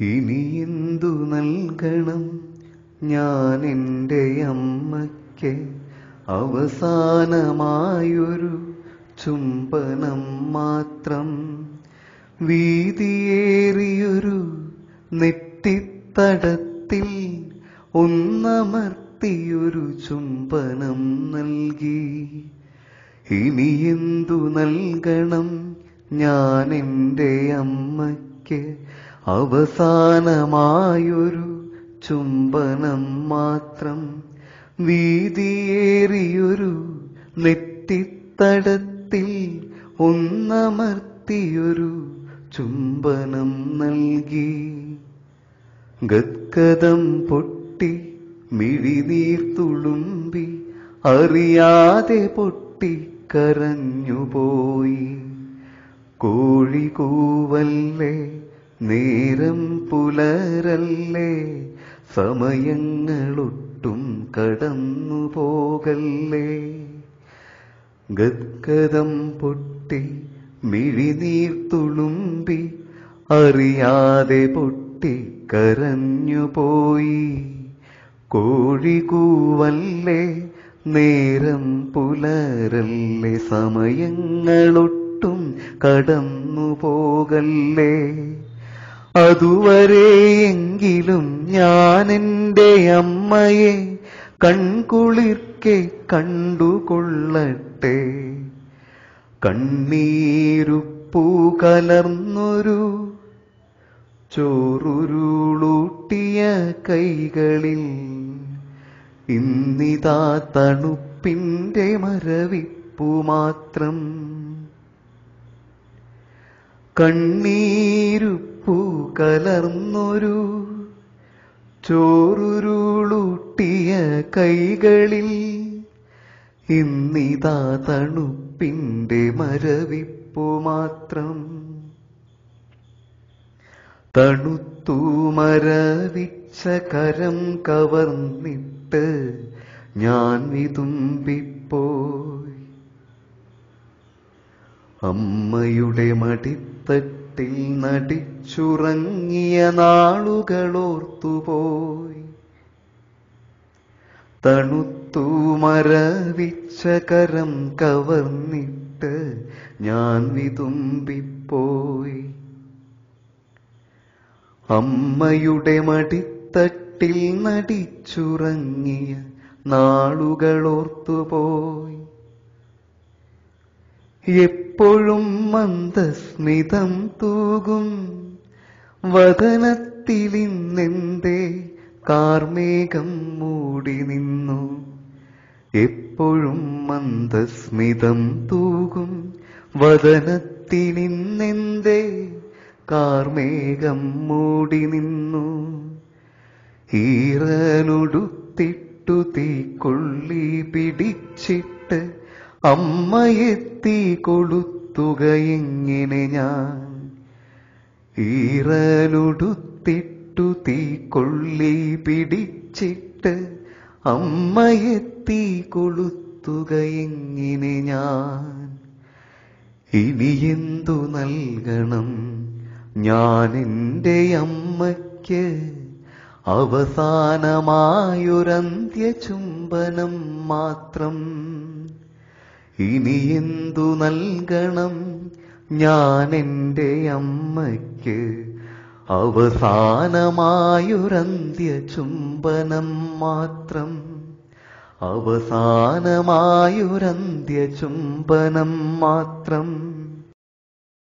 ഇനി എന്തു നൽകണം ഞാൻ എൻ്റെ അമ്മയ്ക്ക് അവസാനമായൊരു ചുംബനം മാത്രം വീതിയേറിയൊരു നെറ്റിത്തടത്തിൽ ഒന്നമർത്തിയൊരു ചുംബനം നൽകി ഇനി എന്തു നൽകണം ഞാൻ എൻ്റെ അമ്മയ്ക്ക് അവസാനമായൊരു ചുംബനം മാത്രം വീതിയേറിയൊരു നെറ്റിത്തടത്തിൽ ഒന്നമർത്തിയൊരു ചുംബനം നൽകി ഗദ്ഗതം പൊട്ടി മിഴിനീർ തുളുമ്പി അറിയാതെ പൊട്ടി കരഞ്ഞുപോയി കോഴി കൂവല്ലേ നേരം പുലരല്ലേ സമയങ്ങളൊട്ടും കടന്നു പോകല്ലേ ഗദ്ഗതം പൊട്ടി മിഴിനീർ തുളുമ്പി അറിയാതെ പൊട്ടി കരഞ്ഞുപോയി കോഴി കൂവല്ലേ നേരം പുലരല്ലേ സമയങ്ങളൊട്ടും കടന്നു പോകല്ലേ അതുവരെയെങ്കിലും ഞാൻ എൻ്റെ അമ്മയെ കൺകുളിർക്കെ കണ്ടുകൊള്ളട്ടെ കണ്ണീരുപ്പൂ കലർന്നൊരു ചോറുരുളൂട്ടിയ കൈകളിൽ ഇന്നിതാ തണുപ്പിന്റെ മരവിപ്പു മാത്രം കണ്ണീരുപ്പൂ കലർന്നൊരു ചോറുരുളൂട്ടിയ കൈകളിൽ ഇന്നിതാ തണുപ്പിന്റെ മരവിപ്പു മാത്രം തണുത്തു മരവിച്ച കരം കവർന്നിട്ട് ഞാൻ വിതുമ്പിപ്പോയി അമ്മയുടെ മടിത്തട്ടിൽ നടിച്ചുറങ്ങിയ നാളുകളോർത്തുപോയി തണുത്തു മരവിച്ച കരം കവർന്നിട്ട് ഞാൻ വിതുമ്പിപ്പോയി അമ്മയുടെ മടിത്തട്ടിൽ നടിച്ചുറങ്ങിയ നാളുകളോർത്തുപോയി എപ്പോഴും മന്ദസ്മിതം തൂകും വദനത്തിലിന്നെന്തേ കാർമേഘം മൂടി നിന്നു എപ്പോഴും മന്ദസ്മിതം തൂകും വദനത്തിലിന്നെന്തേ കാർമേഘം മൂടി നിന്നു ഈറനുടുത്തിട്ടു തീക്കൊള്ളി പിടിച്ചിട്ട് അമ്മയെത്തി കൊളുത്തുകയെങ്ങനെ ഞാൻ ഈറനുടുത്തിട്ടു തീക്കൊള്ളി പിടിച്ചിട്ട് അമ്മയെത്തി കൊളുത്തുകയെങ്ങനെ ഞാൻ ഇനി എന്തു നൽകണം ഞാൻ എൻ്റെ അമ്മയ്ക്ക് അവസാനമായൊരന്ത്യ ചുംബനം മാത്രം ഇനി എന്തു നൽകണം ഞാൻ എൻ്റെ അമ്മയ്ക്ക് അവസാനമായൊരന്ത്യ ചുംബനം മാത്രം അവസാനമായൊരന്ത്യ ചുംബനം മാത്രം